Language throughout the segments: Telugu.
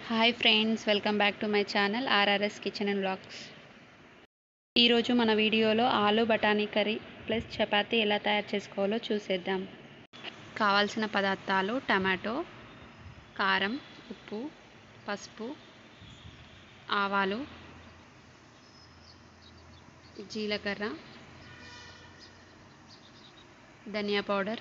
hi friends welcome back to my channel RRS kitchen and blogs ఈరోజు మన వీడియోలో ఆలు బఠానీ కర్రీ ప్లస్ చపాతీ ఎలా తయారు చేసుకోవాలో చూసేద్దాం కావాల్సిన పదార్థాలు టమాటో కారం ఉప్పు పసుపు ఆవాలు జీలకర్ర ధనియా పౌడర్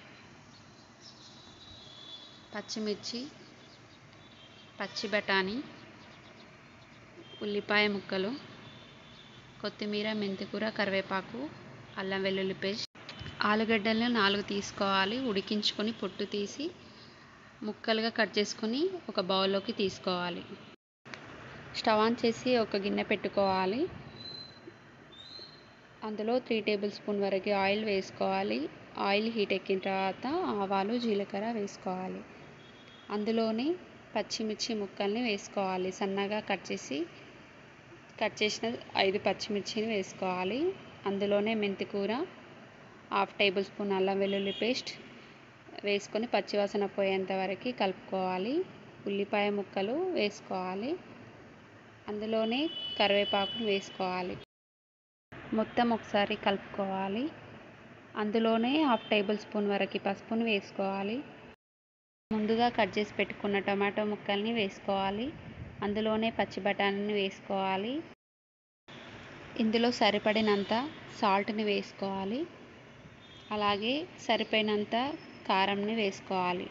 పచ్చిమిర్చి పచ్చి బఠానీ ఉల్లిపాయ ముక్కలు కొత్తిమీర మెంతికూర కరివేపాకు అల్లం వెల్లుల్లి పేస్ట్ ఆలుగడ్డలను నాలుగు తీసుకోవాలి ఉడికించుకొని పొట్టు తీసి ముక్కలుగా కట్ చేసుకొని ఒక బౌల్లోకి తీసుకోవాలి స్టవ్ ఆన్ చేసి ఒక గిన్నె పెట్టుకోవాలి అందులో త్రీ టేబుల్ స్పూన్ వరకు ఆయిల్ వేసుకోవాలి ఆయిల్ హీట్ ఎక్కిన తర్వాత ఆవాలు జీలకర్ర వేసుకోవాలి అందులోనే పచ్చిమిర్చి ముక్కల్ని వేసుకోవాలి సన్నగా కట్ చేసి కట్ చేసిన ఐదు పచ్చిమిర్చిని వేసుకోవాలి అందులోనే మెంతికూర హాఫ్ టేబుల్ స్పూన్ అల్లం వెల్లుల్లి పేస్ట్ వేసుకొని పచ్చివాసన పోయేంత వరకు కలుపుకోవాలి ఉల్లిపాయ ముక్కలు వేసుకోవాలి అందులోనే కరివేపాకును వేసుకోవాలి మొత్తం ఒకసారి కలుపుకోవాలి అందులోనే హాఫ్ టేబుల్ స్పూన్ వరకు పసుపును వేసుకోవాలి ముందుగా కట్ చేసి పెట్టుకున్న టమాటో ముక్కల్ని వేసుకోవాలి అందులోనే పచ్చి బఠానీని వేసుకోవాలి ఇందులో సరిపడినంత సాల్ట్ని వేసుకోవాలి అలాగే సరిపోయినంత కారంని వేసుకోవాలి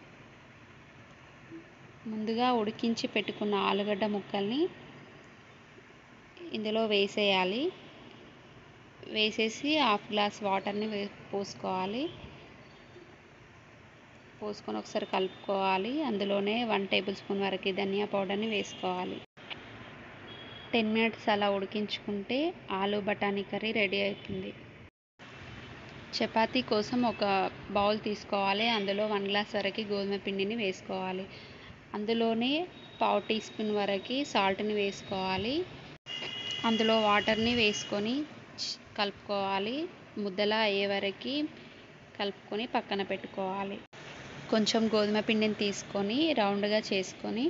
ముందుగా ఉడికించి పెట్టుకున్న ఆలుగడ్డ ముక్కల్ని ఇందులో వేసేయాలి వేసేసి హాఫ్ గ్లాస్ వాటర్ని వే పోసుకోవాలి పోసుకొని ఒకసారి కలుపుకోవాలి అందులోనే వన్ టేబుల్ స్పూన్ వరకు ధనియా పౌడర్ని వేసుకోవాలి టెన్ మినిట్స్ అలా ఉడికించుకుంటే ఆలు బఠానీ కర్రీ రెడీ అవుతుంది చపాతీ కోసం ఒక బౌల్ తీసుకోవాలి అందులో వన్ గ్లాస్ వరకు గోధుమ పిండిని వేసుకోవాలి అందులోనే పావు టీ స్పూన్ వరకు సాల్ట్ని వేసుకోవాలి అందులో వాటర్ని వేసుకొని కలుపుకోవాలి ముద్దలా అయ్యే వరకు కలుపుకొని పక్కన పెట్టుకోవాలి కొంచెం గోధుమ పిండిని తీసుకొని రౌండ్గా చేసుకొని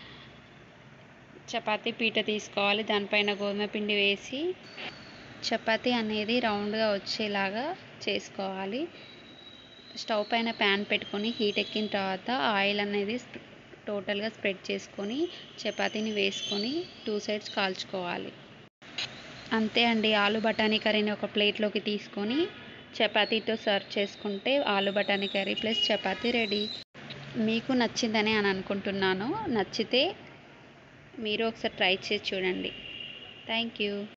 చపాతీ పీట తీసుకోవాలి దానిపైన గోధుమ పిండి వేసి చపాతీ అనేది రౌండ్గా వచ్చేలాగా చేసుకోవాలి స్టవ్ పైన ప్యాన్ పెట్టుకొని హీట్ ఎక్కిన తర్వాత ఆయిల్ అనేది టోటల్గా స్ప్రెడ్ చేసుకొని చపాతీని వేసుకొని టూ సైడ్స్ కాల్చుకోవాలి అంతే అండి ఆలు బఠానీ కర్రీని ఒక ప్లేట్లోకి తీసుకొని చపాతీతో సర్వ్ చేసుకుంటే ఆలు బఠానీ కర్రీ ప్లస్ చపాతీ రెడీ మీకు నచ్చిందని అని అనుకుంటున్నాను నచ్చితే మీరు ఒకసారి ట్రై చేసి చూడండి థ్యాంక్ యూ